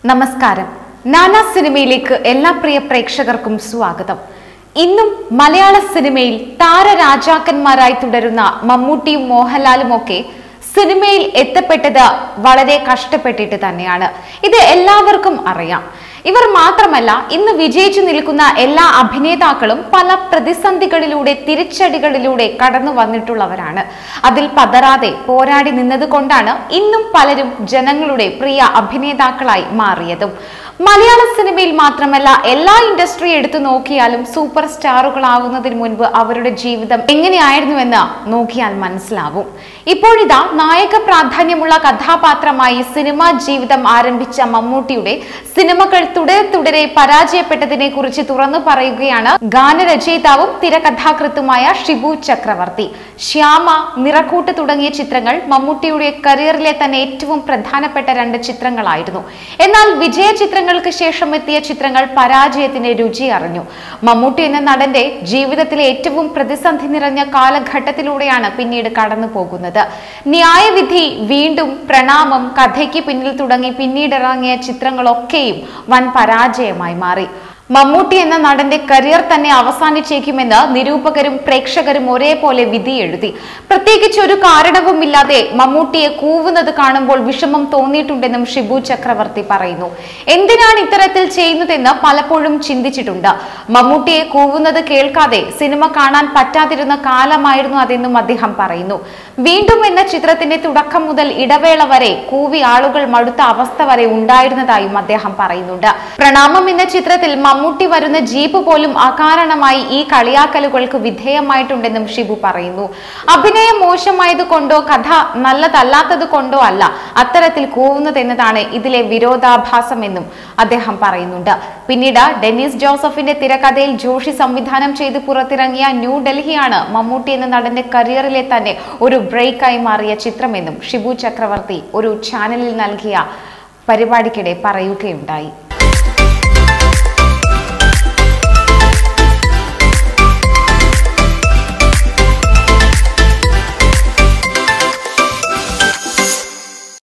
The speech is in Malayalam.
നമസ്കാരം നാനാ സിനിമയിലേക്ക് എല്ലാ പ്രിയ പ്രേക്ഷകർക്കും സ്വാഗതം ഇന്നും മലയാള സിനിമയിൽ താരരാജാക്കന്മാരായി തുടരുന്ന മമ്മൂട്ടിയും മോഹൻലാലും ഒക്കെ സിനിമയിൽ എത്തപ്പെട്ടത് വളരെ കഷ്ടപ്പെട്ടിട്ട് തന്നെയാണ് ഇത് എല്ലാവർക്കും അറിയാം ഇവർ മാത്രമല്ല ഇന്ന് വിജയിച്ചു നിൽക്കുന്ന എല്ലാ അഭിനേതാക്കളും പല പ്രതിസന്ധികളിലൂടെ തിരിച്ചടികളിലൂടെ കടന്നു വന്നിട്ടുള്ളവരാണ് അതിൽ പതറാതെ പോരാടി നിന്നതുകൊണ്ടാണ് ഇന്നും പലരും ജനങ്ങളുടെ പ്രിയ അഭിനേതാക്കളായി മാറിയതും മലയാള സിനിമയിൽ മാത്രമല്ല എല്ലാ ഇൻഡസ്ട്രി എടുത്തു നോക്കിയാലും സൂപ്പർ സ്റ്റാറുകളാവുന്നതിന് മുൻപ് അവരുടെ ജീവിതം എങ്ങനെയായിരുന്നുവെന്ന് നോക്കിയാൽ മനസ്സിലാവും ഇപ്പോഴിതാ നായക പ്രാധാന്യമുള്ള കഥാപാത്രമായി സിനിമാ ജീവിതം ആരംഭിച്ച മമ്മൂട്ടിയുടെ സിനിമകൾ തുടരെ തുടരെ പരാജയപ്പെട്ടതിനെ കുറിച്ച് തുറന്നു പറയുകയാണ് ഗാനരചയിതാവും തിരക്കഥാകൃത്തുമായ ഷിബു ചക്രവർത്തി ശ്യാമ നിറക്കൂട്ട് തുടങ്ങിയ ചിത്രങ്ങൾ മമ്മൂട്ടിയുടെ കരിയറിലെ തന്നെ ഏറ്റവും പ്രധാനപ്പെട്ട രണ്ട് ചിത്രങ്ങളായിരുന്നു എന്നാൽ വിജയ ചിത്രങ്ങൾക്ക് ശേഷം എത്തിയ ചിത്രങ്ങൾ പരാജയത്തിന്റെ രുചി അറിഞ്ഞു മമ്മൂട്ടി എന്ന നടന്റെ ജീവിതത്തിലെ ഏറ്റവും പ്രതിസന്ധി നിറഞ്ഞ കാലഘട്ടത്തിലൂടെയാണ് പിന്നീട് കടന്നു പോകുന്നത് ന്യായവിധി വീണ്ടും പ്രണാമം കഥയ്ക്ക് പിന്നിൽ തുടങ്ങി പിന്നീട് ഇറങ്ങിയ ചിത്രങ്ങളൊക്കെയും വൻ പരാജയമായി മാറി മമ്മൂട്ടി എന്ന നടന്റെ കരിയർ തന്നെ അവസാനിച്ചേക്കുമെന്ന് നിരൂപകരും പ്രേക്ഷകരും ഒരേപോലെ വിധി എഴുതി പ്രത്യേകിച്ച് ഒരു കാരണവുമില്ലാതെ മമ്മൂട്ടിയെ കൂവുന്നത് കാണുമ്പോൾ വിഷമം തോന്നിയിട്ടുണ്ടെന്നും ഷിബു ചക്രവർത്തി പറയുന്നു എന്തിനാണ് ഇത്തരത്തിൽ ചെയ്യുന്നതെന്ന് പലപ്പോഴും ചിന്തിച്ചിട്ടുണ്ട് മമ്മൂട്ടിയെ കൂവുന്നത് കേൾക്കാതെ സിനിമ കാണാൻ പറ്റാതിരുന്ന കാലമായിരുന്നു അതെന്നും അദ്ദേഹം പറയുന്നു വീണ്ടും എന്ന ചിത്രത്തിന്റെ തുടക്കം മുതൽ ഇടവേള വരെ കൂവി ആളുകൾ മടുത്ത അവസ്ഥ വരെ ഉണ്ടായിരുന്നതായും അദ്ദേഹം പറയുന്നുണ്ട് പ്രണാമം എന്ന ചിത്രത്തിൽ മമ്മൂട്ടി വരുന്ന ജീപ്പ് പോലും അകാരണമായി ഈ കളിയാക്കലുകൾക്ക് വിധേയമായിട്ടുണ്ടെന്നും ഷിബു പറയുന്നു അഭിനയം മോശമായത് കൊണ്ടോ കഥ നല്ലതല്ലാത്തത് കൊണ്ടോ അല്ല അത്തരത്തിൽ കൂവുന്നത് എന്നതാണ് ഇതിലെ വിരോധാഭാസമെന്നും അദ്ദേഹം പറയുന്നുണ്ട് പിന്നീട് ഡെന്നിസ് ജോസഫിന്റെ തിരക്കഥയിൽ ജോഷി സംവിധാനം ചെയ്ത് പുറത്തിറങ്ങിയ ന്യൂ ഡൽഹിയാണ് മമ്മൂട്ടി എന്ന നടന്റെ കരിയറിലെ തന്നെ ഒരു ബ്രേക്കായി മാറിയ ചിത്രമെന്നും ഷിബു ചക്രവർത്തി ഒരു ചാനലിൽ നൽകിയ പരിപാടിക്കിടെ പറയുകയുണ്ടായി